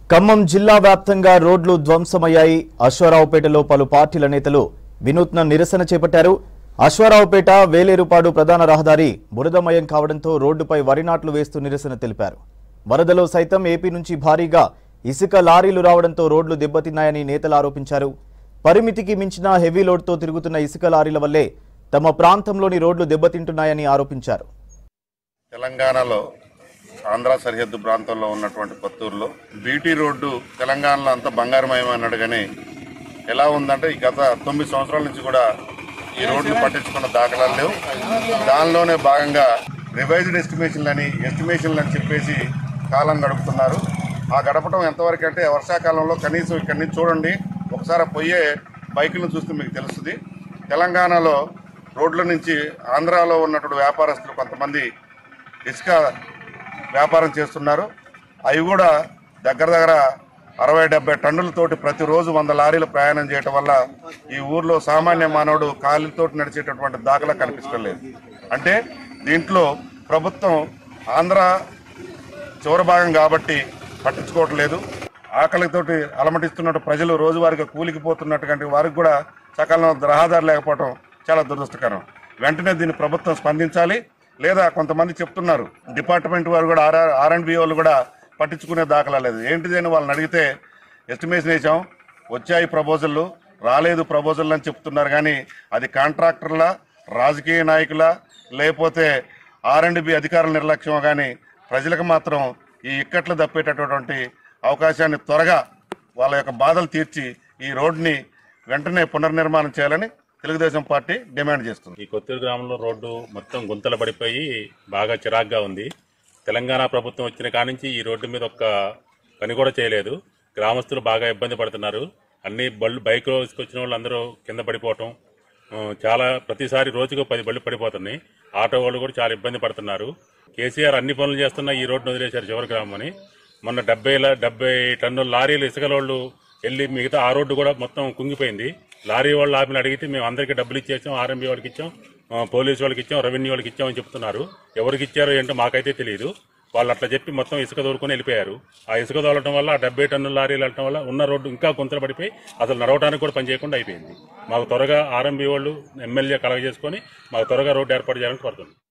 ఖమ్మం జిల్లా వ్యాప్తంగా రోడ్లు ధ్వంసమయ్యాయి అశ్వారావుపేటలో పలు పార్టీల నేతలు వినూత్న నిరసన చేపట్టారు అశ్వారావుపేట వేలేరుపాడు ప్రధాన రహదారి బురదమయం కావడంతో రోడ్డుపై వరి నాట్లు వేస్తూ నిరసన తెలిపారు వరదలో సైతం ఏపీ నుంచి భారీగా ఇసుక లారీలు రావడంతో రోడ్లు దెబ్బతిన్నాయని నేతలు ఆరోపించారు పరిమితికి మించిన హెవీ లోడ్తో తిరుగుతున్న ఇసుక లారీల వల్లే తమ ప్రాంతంలోని రోడ్లు దెబ్బతింటున్నాయని ఆరోపించారు తెలంగాణలో ఆంధ్ర సరిహద్దు ప్రాంతంలో ఉన్నటువంటి కొత్తూరులో బీటీ రోడ్డు తెలంగాణలో అంతా బంగారమయం అన్నాడు కానీ ఎలా ఉందంటే ఈ గత తొమ్మిది సంవత్సరాల నుంచి కూడా ఈ రోడ్లు పట్టించుకున్న దాఖలాలు లేవు దానిలోనే భాగంగా రివైజ్డ్ ఎస్టిమేషన్లు అని ఎస్టిమేషన్లు అని చెప్పేసి కాలం గడుపుతున్నారు ఆ గడపడం ఎంతవరకు అంటే వర్షాకాలంలో కనీసం ఇక్కడి నుంచి చూడండి ఒకసారి పోయే బైకులను చూస్తే మీకు తెలుస్తుంది తెలంగాణలో రోడ్ల నుంచి ఆంధ్రాలో ఉన్నటువంటి వ్యాపారస్తులు కొంతమంది ఇసుక వ్యాపారం చేస్తున్నారు అవి కూడా దగ్గర దగ్గర అరవై డెబ్బై టన్నులతోటి ప్రతిరోజు వంద లారీలు ప్రయాణం చేయటం వల్ల ఈ ఊర్లో సామాన్య మానవుడు కాలితోటి నడిచేటటువంటి దాఖలా కనిపించడం లేదు అంటే దీంట్లో ప్రభుత్వం ఆంధ్ర చివరి భాగం కాబట్టి పట్టించుకోవటం లేదు ఆకలితోటి అలమటిస్తున్నట్టు ప్రజలు రోజువారీగా కూలికి పోతున్నటువంటి వారికి కూడా సకాలంలో రహదారి లేకపోవడం చాలా దురదృష్టకరం వెంటనే దీన్ని ప్రభుత్వం స్పందించాలి లేదా కొంతమంది చెప్తున్నారు డిపార్ట్మెంట్ వారు కూడా ఆర్ ఆర్ అండ్ బి వాళ్ళు కూడా పట్టించుకునే దాఖలా లేదు ఏంటిది అని వాళ్ళని అడిగితే ఎస్టిమేషన్ వేసాం వచ్చాయి ప్రపోజల్లు రాలేదు ప్రపోజల్ అని చెప్తున్నారు కానీ అది కాంట్రాక్టర్ల రాజకీయ నాయకుల లేకపోతే ఆర్ అండ్ బి అధికారుల నిర్లక్ష్యం కానీ ప్రజలకు మాత్రం ఈ ఇక్కట్లు తప్పేటటువంటి అవకాశాన్ని త్వరగా వాళ్ళ యొక్క బాధలు తీర్చి ఈ రోడ్ని వెంటనే పునర్నిర్మాణం చేయాలని తెలుగుదేశం పార్టీ డిమాండ్ చేస్తుంది ఈ కొత్తూరు గ్రామంలో రోడ్డు మొత్తం గుంతలు పడిపోయి బాగా చిరాగ్గా ఉంది తెలంగాణ ప్రభుత్వం వచ్చిన కానించి ఈ రోడ్డు మీద ఒక్క పని కూడా చేయలేదు గ్రామస్తులు బాగా ఇబ్బంది పడుతున్నారు అన్ని బళ్ళు బైక్లో తీసుకొచ్చిన వాళ్ళు అందరూ కింద పడిపోవటం ఆ, చాలా ప్రతిసారి రోజుకు పది బళ్ళు పడిపోతున్నాయి ఆటో వాళ్ళు కూడా చాలా ఇబ్బంది పడుతున్నారు కేసీఆర్ అన్ని పనులు చేస్తున్నా ఈ రోడ్డును వదిలేశారు చివరి గ్రామం అని మొన్న డెబ్బై ల- డెబ్బై టన్నుల లారీలు ఇసుకలోళ్ళు వెళ్ళి మిగతా ఆ రోడ్డు కూడా మొత్తం కుంగిపోయింది లారీ వాళ్ళు ఆపిన అడిగితే మేము అందరికీ డబ్బులు ఇచ్చేసాం ఆర్ఎంబీ వాళ్ళకి ఇచ్చాం ఆ, పోలీసు వాళ్ళకి ఇచ్చాం రెవెన్యూ వాళ్ళకి ఇచ్చామని చెప్తున్నారు ఎవరికి ఇచ్చారో ఏంటో మాకైతే తెలియదు వాళ్ళు అట్లా చెప్పి మొత్తం ఇసుక దోలుకొని వెళ్ళిపోయారు ఆ ఇసుక దోలటం వల్ల ఆ డెబ్బై టన్నుల లారీలు వెళ్ళటం వల్ల ఉన్న రోడ్డు ఇంకా గుంతలు పడిపోయి అసలు నడవడానికి కూడా పని చేయకుండా అయిపోయింది మాకు త్వరగా ఆర్ఎంబీ వాళ్ళు ఎమ్మెల్యే కలగజేసుకొని మాకు త్వరగా రోడ్డు ఏర్పాటు చేయాలని కోరుతున్నాం